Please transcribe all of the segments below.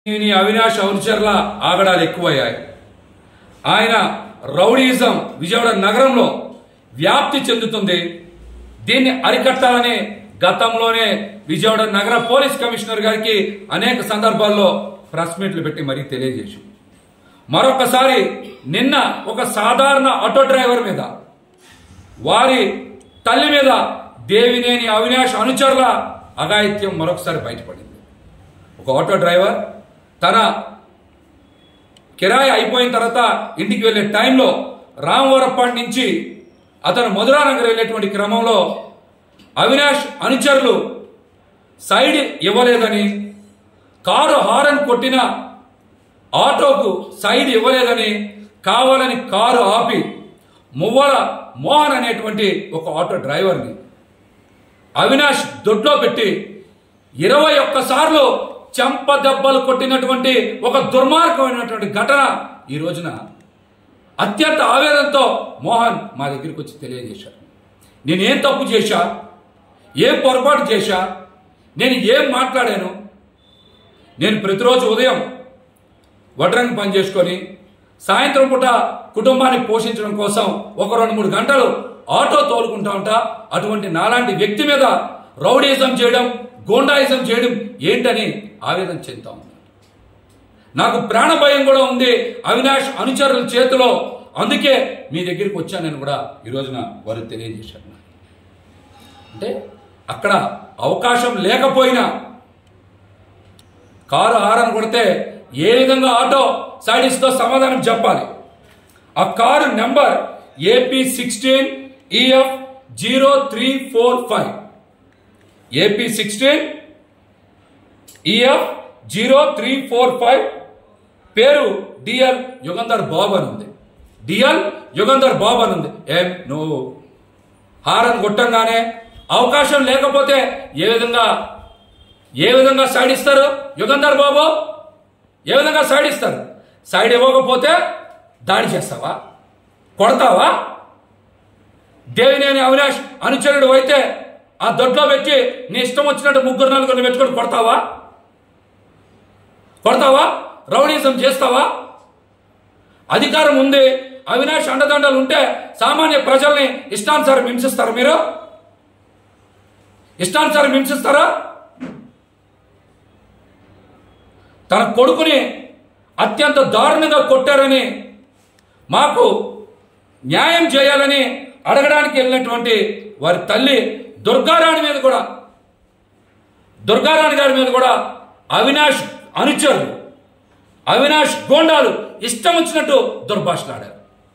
ఈ అవినాష్ అనుచరుల ఆగడాలు ఎక్కువయ్యాయి ఆయన రౌడీయిజం విజయవాడ నగరంలో వ్యాప్తి చెందుతుంది దీన్ని అరికట్టాలని గతంలోనే విజయవాడ నగర పోలీస్ కమిషనర్ గారికి అనేక సందర్భాల్లో ప్రెస్ మీట్లు పెట్టి మరీ తెలియజేశాం మరొకసారి నిన్న ఒక సాధారణ ఆటో డ్రైవర్ మీద వారి తల్లి మీద దేవినేని అవినాష్ అనుచరుల అఘాయిత్యం మరొకసారి బయటపడింది ఒక ఆటో డ్రైవర్ తన కిరాయి అయిపోయిన తర్వాత ఇంటికి వెళ్లే టైంలో రామవరపాడు నుంచి అతను మధురానగర్ వెళ్ళేటువంటి క్రమంలో అవినాష్ అనుచరులు సైడ్ ఇవ్వలేదని కారు హారన్ కొట్టిన ఆటోకు సైడ్ ఇవ్వలేదని కావాలని కారు ఆపి మువ్వల మోహన్ అనేటువంటి ఒక ఆటో డ్రైవర్ని అవినాష్ దొడ్లో పెట్టి ఇరవై ఒక్కసార్లు చెంప దెబ్బలు కొట్టినటువంటి ఒక దుర్మార్గమైనటువంటి ఘటన ఈ రోజున అత్యంత ఆవేదనతో మోహన్ మా దగ్గరికి వచ్చి తెలియజేశాడు నేనేం తప్పు చేశా ఏం పొరపాటు చేశా నేను ఏం మాట్లాడాను నేను ప్రతిరోజు ఉదయం వడ్రంగి పని చేసుకొని సాయంత్రం పూట కుటుంబాన్ని పోషించడం కోసం ఒక రెండు మూడు గంటలు ఆటో తోలుకుంటా ఉంటా అటువంటి నాలాంటి వ్యక్తి మీద రౌడీజం చేయడం గోండాయిజం చేయడం ఏంటని ఆవేదన చెందుతా ఉన్నాను నాకు ప్రాణ భయం కూడా ఉంది అవినాష్ అనుచరుల చేతిలో అందుకే మీ దగ్గరికి వచ్చానని కూడా ఈ రోజున వారు తెలియజేశారు నాకు. అంటే అక్కడ అవకాశం లేకపోయినా కారు హారన్ కొడితే ఏ విధంగా ఆటో సైడిస్తో సమాధానం చెప్పాలి ఆ car number AP sixteen EF zero three four five AP sixteen EF zero three four five పేరు డిఎల్ యుగంధర్ బాబు అని ఉంది డిఎల్ యుగంధర్ బాబు అని ఉంది ఏం నువ్వు హారన్ కొట్టంగానే అవకాశం లేకపోతే ఏ విధంగా ఏ విధంగా సైడ్ ఇస్తారు యుగంధర్ బాబు ఏ విధంగా సైడ్ ఇస్తారు సైడ్ ఇవ్వకపోతే దాడి చేస్తావా కొడతావా దేవినేని అవినాష్ అనుచరుడు అయితే ఆ దొడ్లో పెట్టి నీ ఇష్టం వచ్చినట్టు ముగ్గురు నలుగురిని పెట్టుకొని కొడతావా కొడతావా రౌడీజం చేస్తావా అధికారం ఉంది అవినాష్ అండదండలు ఉంటే సామాన్య ప్రజల్ని ఇష్టానుసారం హింసిస్తారా మీరు ఇష్టానుసారం హింసిస్తారా తన కొడుకుని అత్యంత దారుణంగా కొట్టారని మాకు న్యాయం చేయాలని అడగడానికి వెళ్ళినటువంటి వారి తల్లి దుర్గారాణి మీద కూడా దుర్గారాణి గారి మీద కూడా అవినాష్ అనుచరులు అవినాష్ గోండాలు ఇష్టం వచ్చినట్టు దుర్భాషలాడారు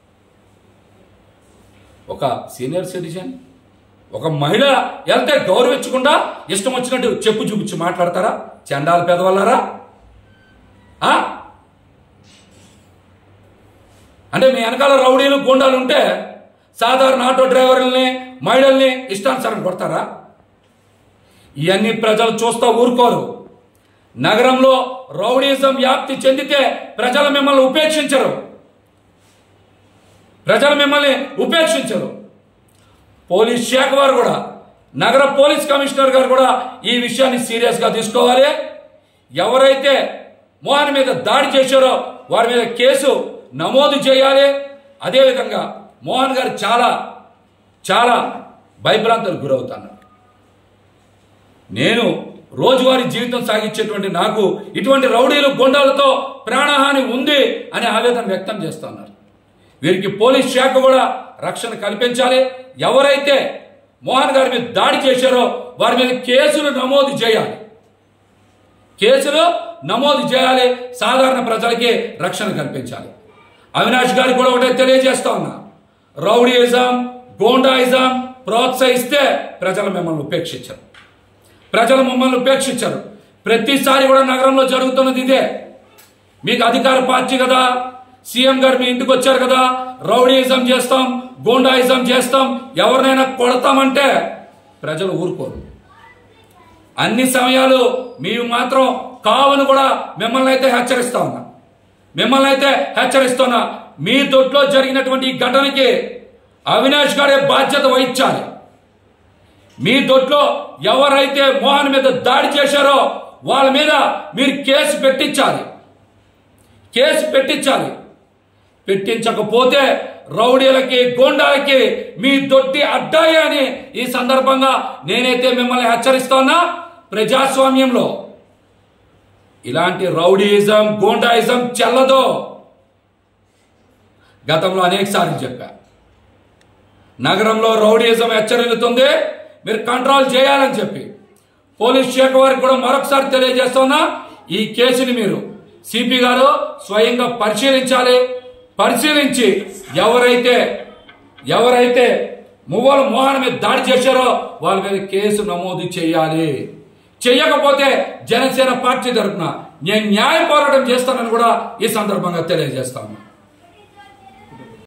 ఒక సీనియర్ సిటిజన్ ఒక మహిళ వెళ్తే గౌరవించకుండా ఇష్టం వచ్చినట్టు చెప్పు చూపించి మాట్లాడతారా చండాల పెదవల్లారా ఆ? అంటే మీ వెనకాల రౌడీలు గుండాలు ఉంటే సాధారణ ఆటో డ్రైవర్లని మహిళల్ని ఇష్టానుసారం కొడతారా ఇవన్నీ ప్రజలు చూస్తూ ఊరుకోరు నగరంలో రౌడీజం వ్యాప్తి చెందితే ప్రజలు మిమ్మల్ని ఉపేక్షించరు ప్రజలు మిమ్మల్ని ఉపేక్షించరు పోలీస్ శాఖ వారు కూడా నగర పోలీస్ కమిషనర్ గారు కూడా ఈ విషయాన్ని సీరియస్ గా తీసుకోవాలి ఎవరైతే మోహన్ మీద దాడి చేశారో వారి మీద కేసు నమోదు చేయాలి అదేవిధంగా మోహన్ గారు చాలా చాలా భయభ్రాంతులకు గురవుతున్నారు నేను రోజువారీ జీవితం సాగించేటువంటి నాకు ఇటువంటి రౌడీలు గుండాలతో ప్రాణహాని ఉంది అనే ఆవేదన వ్యక్తం చేస్తున్నారు వీరికి పోలీస్ శాఖ కూడా రక్షణ కల్పించాలి ఎవరైతే మోహన్ గారి మీద దాడి చేశారో వారి మీద కేసులు నమోదు చేయాలి కేసులు నమోదు చేయాలి సాధారణ ప్రజలకి రక్షణ కల్పించాలి అవినాష్ గారికి కూడా ఒకటే తెలియజేస్తా ఉన్నా రౌడీయిజం గోండాయిజం ప్రోత్సహిస్తే ప్రజలు మిమ్మల్ని ఉపేక్షించరు ప్రజలు మమ్మల్ని ఉపేక్షించరు ప్రతిసారి కూడా నగరంలో జరుగుతున్నది ఇదే మీకు అధికార పార్టీ కదా సీఎం గారు మీ ఇంటికి వచ్చారు కదా రౌడీయిజం చేస్తాం గోండాయిజం చేస్తాం ఎవరినైనా కొడతామంటే ప్రజలు ఊరుకోరు అన్ని సమయాలు మీరు మాత్రం కావని కూడా మిమ్మల్ని అయితే హెచ్చరిస్తా ఉన్నా మిమ్మల్ని అయితే హెచ్చరిస్తున్నా మీ దొడ్లో జరిగినటువంటి ఈ ఘటనకి అవినాష్ గారే బాధ్యత వహించాలి మీ దొడ్లో ఎవరైతే మోహన్ మీద దాడి చేశారో వాళ్ళ మీద మీరు కేసు పెట్టించాలి కేసు పెట్టించాలి పెట్టించకపోతే రౌడీలకి గోండాలకి మీ దొడ్డి అడ్డాయి అని ఈ సందర్భంగా నేనైతే మిమ్మల్ని హెచ్చరిస్తున్నా ప్రజాస్వామ్యంలో ఇలాంటి రౌడీయిజం గోండాయిజం చెల్లదు గతంలో అనేక సార్లు చెప్పా నగరంలో రౌడీయిజం హెచ్చరిల్లుతుంది మీరు కంట్రోల్ చేయాలని చెప్పి పోలీస్ శాఖ వారికి కూడా మరొకసారి తెలియజేస్తున్నా ఈ కేసుని మీరు సిపి గారు స్వయంగా పరిశీలించాలి పరిశీలించి ఎవరైతే ఎవరైతే మువ్వల మోహన్ మీద దాడి చేశారో వాళ్ళ మీద కేసు నమోదు చేయాలి చేయకపోతే జనసేన పార్టీ తరఫున నేను న్యాయ పోరాటం చేస్తానని కూడా ఈ సందర్భంగా తెలియజేస్తాను